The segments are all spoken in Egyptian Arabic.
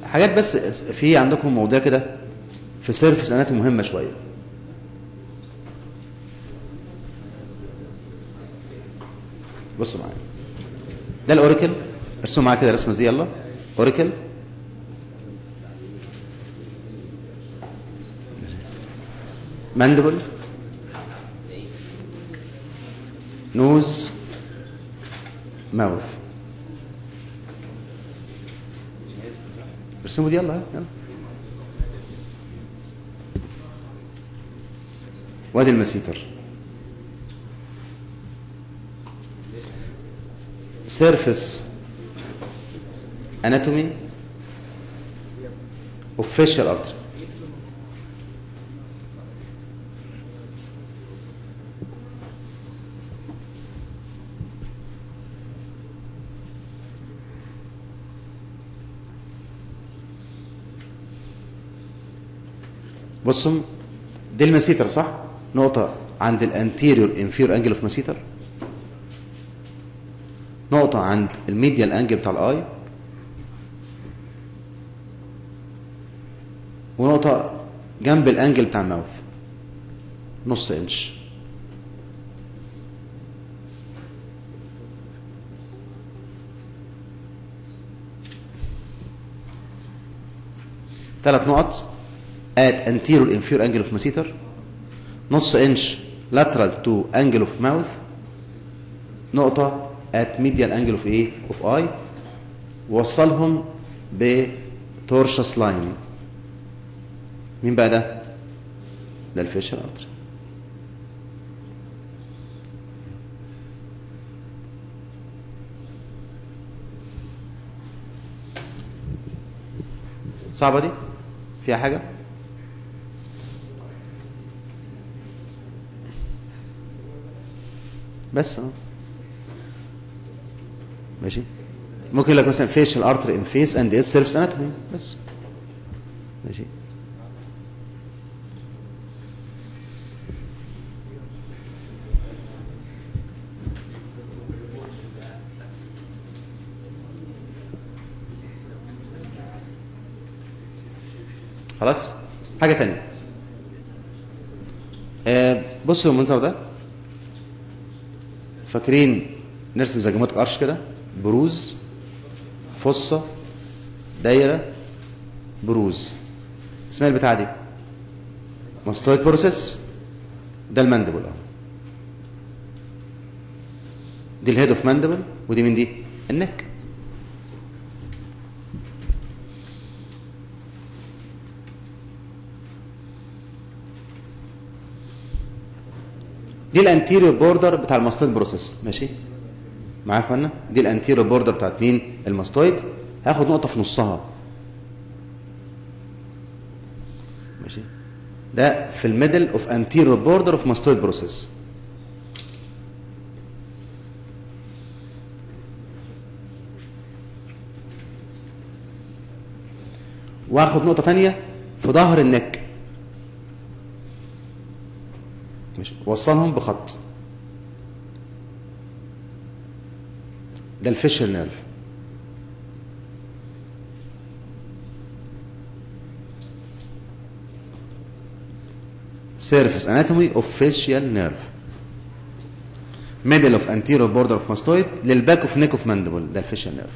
حاجات بس في عندكم مواضيع كده في سيرفس اناتومي مهمه شويه بصوا معايا ده الاوريكل ارسموا معايا كده الرسمه دي يلا اوريكل ماندبل نوز ماوث ارسموا دي يلا ها، يلا وادي المسيتر سيرفس اناتومي اوف فيشال ارتري بصوا دي المسيتر صح نقطة عند الانتيريور انفيريور انجل اوف مسيتر نقطة عند الميديال انجل بتاع الاي ونقطة جنب الانجل بتاع الماوث نص انش ثلاث نقط at anterior inferior angle of masseter نص انش lateral to angle of mouth نقطة at medial angle of ايه of eye ووصلهم ب torsus line مين بقى ده؟ ده الفيشر ارتري صعبة دي؟ فيها حاجة؟ بس اه ماشي ممكن يقول لك مثلا فيشل ارتري ان فيس اند اس سيرفس اناتومي بس ماشي خلاص حاجه تانية آه بصوا المنظر ده فاكرين نرسم زي جماعه قرش كده بروز فصه دايره بروز اسمها البتاعه دي ماستويد بروسيس ده الماندبل اهو دي الهيد اوف ماندبل ودي من دي النك دي الانتيريور بوردر بتاع الماستويد بروسيس ماشي معايا يا اخوانا دي الانتيريور بوردر بتاعت مين الماستويد هاخد نقطه في نصها ماشي ده في الميدل اوف انتيريور بوردر اوف ماستويد بروسيس واخد نقطه ثانيه في ظهر النك ماشي وصلهم بخط ده الفيشل نيرف surface anatomy of facial nerve middle of anterior border of mastoid للباك اوف neck of mandible ده الفيشل نيرف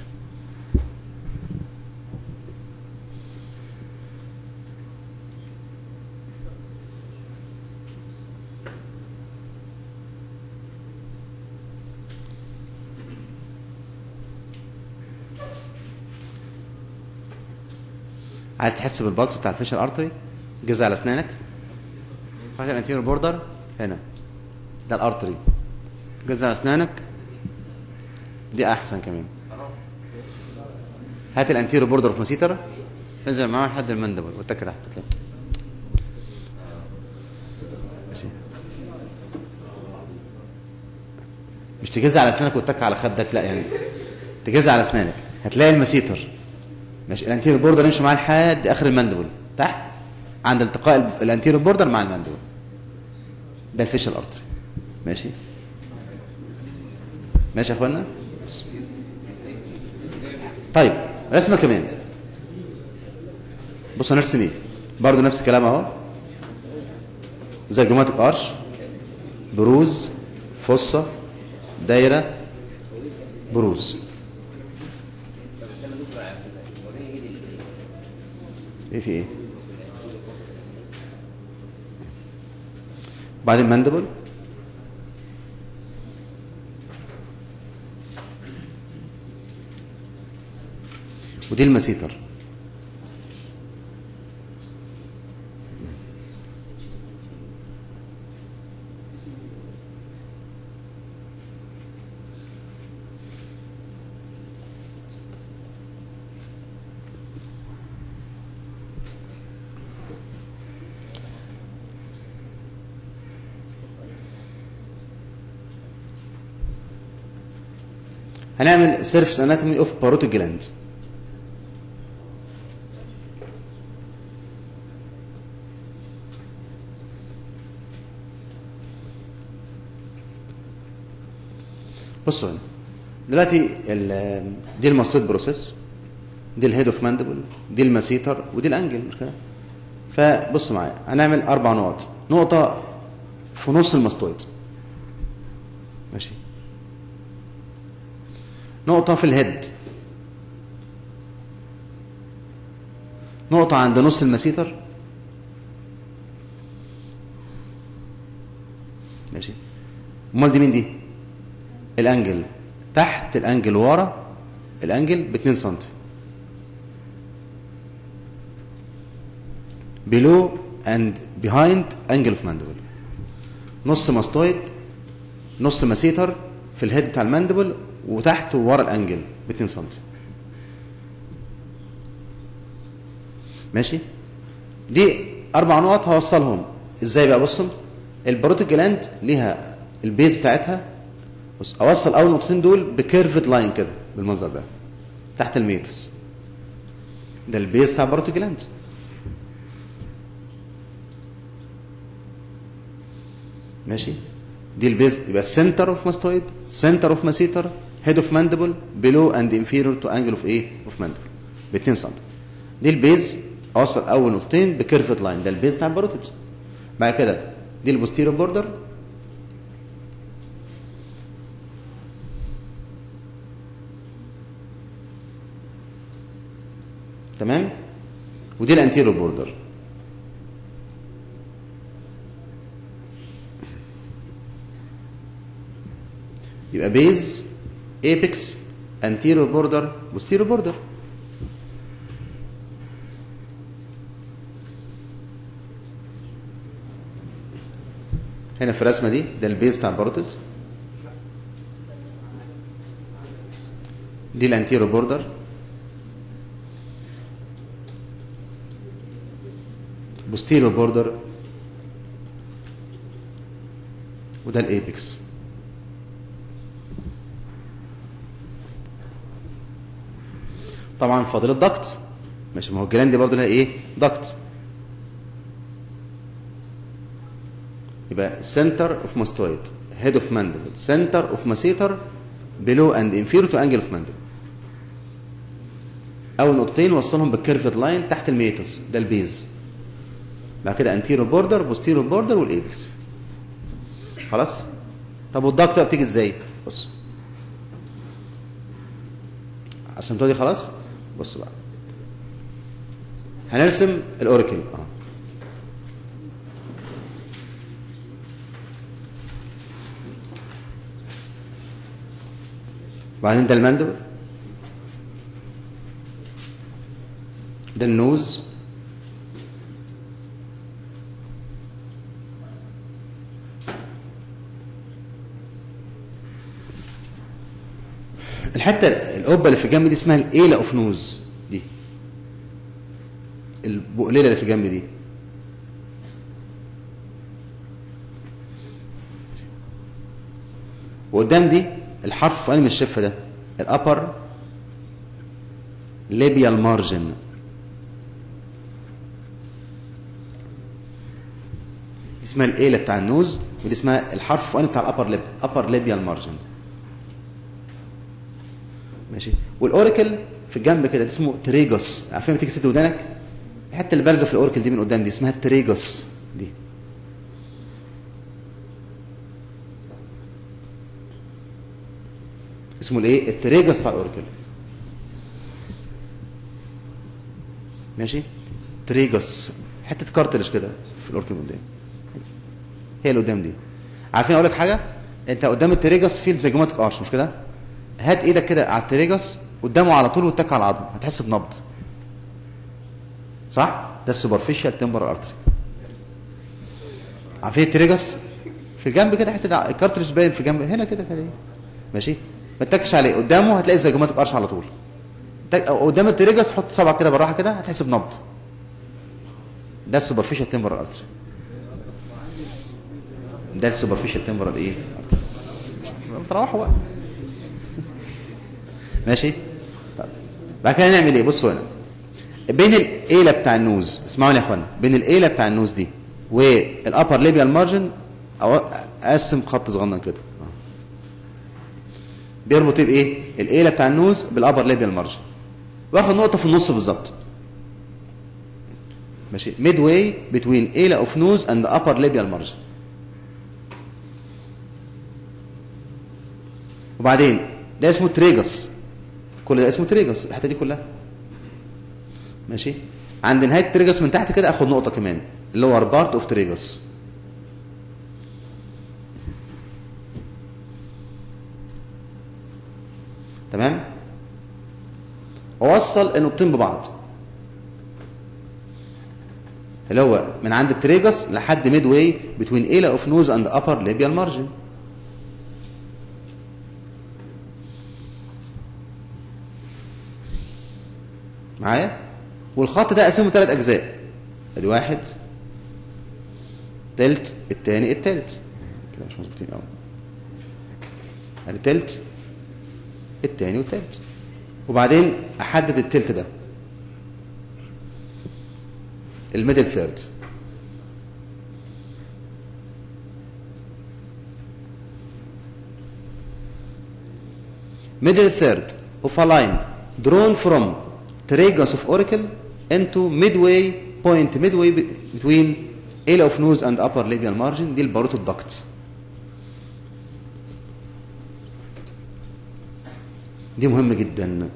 عايز تحس بالبلس بتاع الفيشل ارتري جزء على اسنانك فاكر الانتيريور بوردر هنا ده الارتري جزء على اسنانك دي احسن كمان هات الانتيريور بوردر في مسيتر انزل معاه لحد المندبل واتك تحت تلاقي ماشي مش تجز على اسنانك وتك على خدك لا يعني تجز على اسنانك هتلاقي المسيتر ماشي الانتيريور بوردر يمشي معاه لحد اخر المندبل تحت عند التقاء الانتيريور بوردر مع المندبل ده الفيشل ارتري ماشي ماشي يا اخوانا بس. طيب رسمه كمان بص هنرسم ايه برضه نفس الكلام اهو زي جماتيك ارش بروز فصة دايرة بروز ايه في ايه بعدين ماندبل ودي المسيتر هنعمل سيرفس اناتومي اوف باروتيد جلاند بصوا هنا دلوقتي ال- دي الماستيد بروسيس دي الهيد اوف ماندبل دي الماسيتر ودي الانجل مش كده فبص معايا هنعمل اربع نقط نقطه في نص الماستويد ماشي نقطه في الهيد نقطه عند نص الماسيتر ماشي امال دي مين دي الانجل تحت الانجل ورا الانجل ب 2 سم below and behind angle of mandible نص ماستويد نص مسيتر في الهيد بتاع الماندبل وتحت وورا الانجل ب 2 سم ماشي دي اربع نقط هوصلهم ازاي بقى بصوا البروتيك جلاند ليها البيز بتاعتها بص اوصل اول نقطتين دول بكيرفد لاين كده بالمنظر ده تحت الميتس ده البيز بتاع البروتيك جلاند ماشي دي البيز يبقى السنتر اوف ماستويد سنتر اوف ماسيتر هيد اوف ماندبل بيلو اند انفيرور تو انجل اوف ايه اوف ماندبل ب 2 سم دي البيز اوصل اول نقطتين بكيرفد لاين ده البيز بتاع البروتيدز بعد كده دي البوستيرو بوردر تمام ودي الانتيرو بوردر يبقى بيز ايبكس انتيرو بوردر بوستيرو بوردر هنا في الرسمه دي ده البيز بتاع الباروتيد دي الانتيرو بوردر بوستيرو بوردر وده الايبكس طبعا فاضل الضغط ماشي ما هو الجلاند دي برضه لها ايه ضغط يبقى سنتر اوف ماستويد هيد اوف ماندبل سنتر اوف ماسيتر بلو اند انفيرو تو انجل اوف ماندبل اول نقطتين وصلهم بالكيرفد لاين تحت الميتس ده البيز بعد كده انتيرو بوردر بوستيرو بوردر والايبكس خلاص طب والضغط بقى بتيجي ازاي بص رسمتوها دي خلاص بص بقى هنرسم الاوريكل اه بعدين ده المندبل ده النوز الحته القبه اللي في الجنب دي اسمها الايله اوف نوز دي البقليله اللي في الجنب دي وقدام دي الحرف فوقاني من الشفه ده الابر ليبيال مارجن دي اسمها الايله بتاع النوز ودي اسمها الحرف فوقاني بتاع الابر ليب ابر ليبيال مارجن ماشي والاوريكل في الجنب كده ده اسمه تريجوس عارفين لما تيجي تسد ودانك الحته اللي بارزه في الاوركل دي من قدام دي اسمها التريجوس دي اسمه الايه التريجوس بتاع الاوركل ماشي تريجوس حته كارتلج كده في الاوركل من قدام هي اللي قدام دي عارفين اقول لك حاجه انت قدام التريجوس في الزيجوماتيك ارش مش كده هات ايدك كده على التريجوس قدامه على طول واتك على العظم هتحس بنبض صح ده السوبرفيشال تمبر ارتري عارفين التريجوس في الجنب كده حته الكارتريج باين في جنب هنا كده كده ماشي ما تتكش عليه قدامه هتلاقي الزيجوماتيك ارش على طول تك- قدام التريجوس حط صبعك كده بالراحه كده هتحس بنبض ده السوبرفيشال تمبر ارتري ده السوبرفيشال تمبرال ايه ارتري بتروحوا بقى ماشي طب بعد كده نعمل ايه بصوا هنا بين الايله بتاع النوز اسمعوني يا اخوانا بين الايله بتاع النوز دي والابر ليبيال مارجن او اقسم خط صغنن كده آه. بيربط ايه بايه الايله بتاع النوز بالابر ليبيال مارجن واخد نقطه في النص بالظبط ماشي ميد واي بتوين ايلا اوف نوز اند ابر ليبيال مارجن وبعدين ده اسمه تريجس كل ده اسمه تريجس الحته دي كلها ماشي عند نهايه التريجس من تحت كده اخد نقطه كمان اللي هو بارت اوف تريجس تمام اوصل النقطتين ببعض اللي هو من عند التريجس لحد ميد واي بتوين ايلا اوف نوز اند ابر ليبيال مارجن معايا والخط ده اقسمه ثلاث اجزاء ادي واحد تلت التاني التالت كده مش مظبوطين قوي ادي تلت التاني والتالت وبعدين احدد التلت ده الميدل ثيرد middle third of a line drawn from tragus of oracle into midway point midway be- between area of nose and upper labial margin دي الباروت الضغط دي مهمة جدا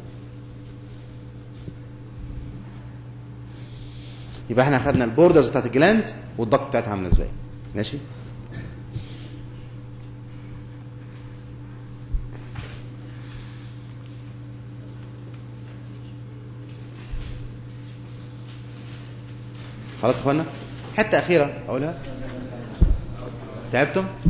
يبقى احنا خدنا البوردرز بتاعت الجلاند والضغط بتاعتها عامله ازاي ماشي خلاص يا اخوانا حته اخيره اقولها تعبتم